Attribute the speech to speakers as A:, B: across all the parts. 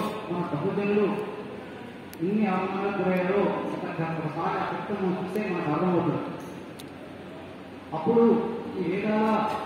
A: మన బహుజనులు ఇన్ని అవమానాలకు గురయ్యారో ఒక- ఒకసారి ఆ చరిత్రను చూస్తే మనకు అర్థమవుతుంది అప్పుడు ఈ వేదాల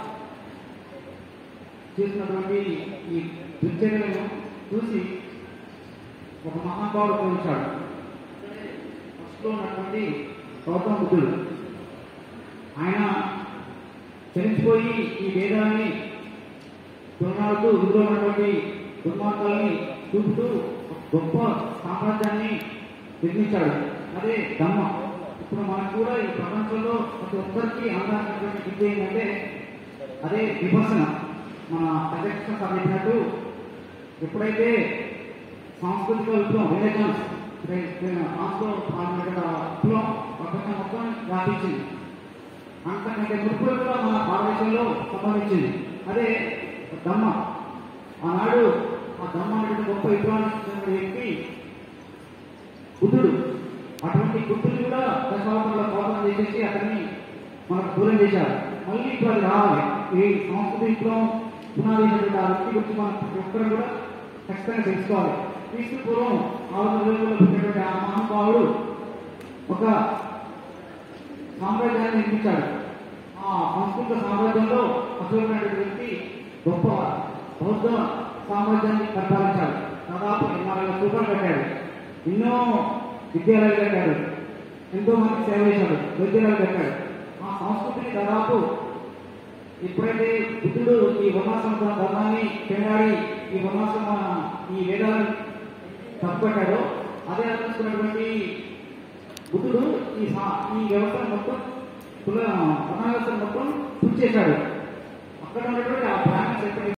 A: చేసినటువంటి ఈ దుర్చర్యలను చూసి ఒక మహానుభావుడు పోయించాడు ఫస్ట్లో ఉన్నటువంటి గౌతమ బుద్ధుడు ఆయన చలించిపోయి ఈ వేదాన్ని దుర్మార్గుడు ఇందులో ఉన్నటువంటి దుర్మార్గాలని చూపుతూ ఒక గొప్ప సామ్రాజ్యాన్ని నిర్మించాడు అదే ధమ్మ ఇప్పుడు మనకు కూడా ఈ ప్రపంచంలో ప్రతి ఒక్కరికి అందాల్సినటువంటి విద్య ఏంటంటే అదే విమర్శన మన అధ్యక్ష సార్ చెప్పినట్టు ఎప్పుడైతే సాంస్కృతిక విప్లవం రెనెసాన్స్ ఆస్లో పాల్గొన్న విప్లవం ప్రపంచం మొత్తం వ్యాపించింది అంతకంటే ముప్పులు కూడా మన భారతదేశంలో సంభవించింది అదే దమ్మ ఆనాడు ఆ దమ్మ అనేటువంటి గొప్ప విద్వాంసిన వ్యక్తి బుద్ధుడు అటువంటి బుద్ధుడు కూడా దశావతారంలో బోధన చేసేసి అతన్ని మనకు దూరం చేశారు మళ్ళీ ఇప్పుడు అది రావాలి ఈ సంస్కృతి విప్లవం పునాదించినటువంటి ఆ వ్యక్తి గురించి మనం ప్రతి ఒక్కరు కూడా ఖచ్చితంగా తెలుసుకోవాలి క్రీస్తు పూర్వం ఆరు రోజుల్లో పుట్టినటువంటి ఆ మహానుభావుడు ఒక సామ్రాజ్యాన్ని నిర్మించాడు ఆ సంస్కృత సామ్రాజ్యంలో అసలైనటువంటి వ్యక్తి గొప్ప బౌద్ధ సామ్రాజ్యాన్ని పరిపాలించాడు దాదాపు ఎనభై రూపాయలు కట్టాడు ఎన్నో విద్యాలయాలు కట్టాడు ఎంతో మంది సేవ చేశాడు విద్యాలయాలు కట్టాడు ఆ సంస్కృతిని దాదాపు ఎప్పుడైతే బుద్ధుడు ఈ వర్ణాశ్రమ ధర్మాన్ని పెండాడి ఈ వర్ణాశ్రమ ఈ వేదాలను తప్పుపట్టాడో అదే అనుకున్నటువంటి బుద్ధుడు ఈ సా- ఈ వ్యవస్థను మొత్తం కుల వర్ణ వ్యవస్థను మొత్తం పూర్తి చేశాడు అక్కడ ఉన్నటువంటి ఆ బ్రాహ్మణ్స్ ఎప్పుడైతే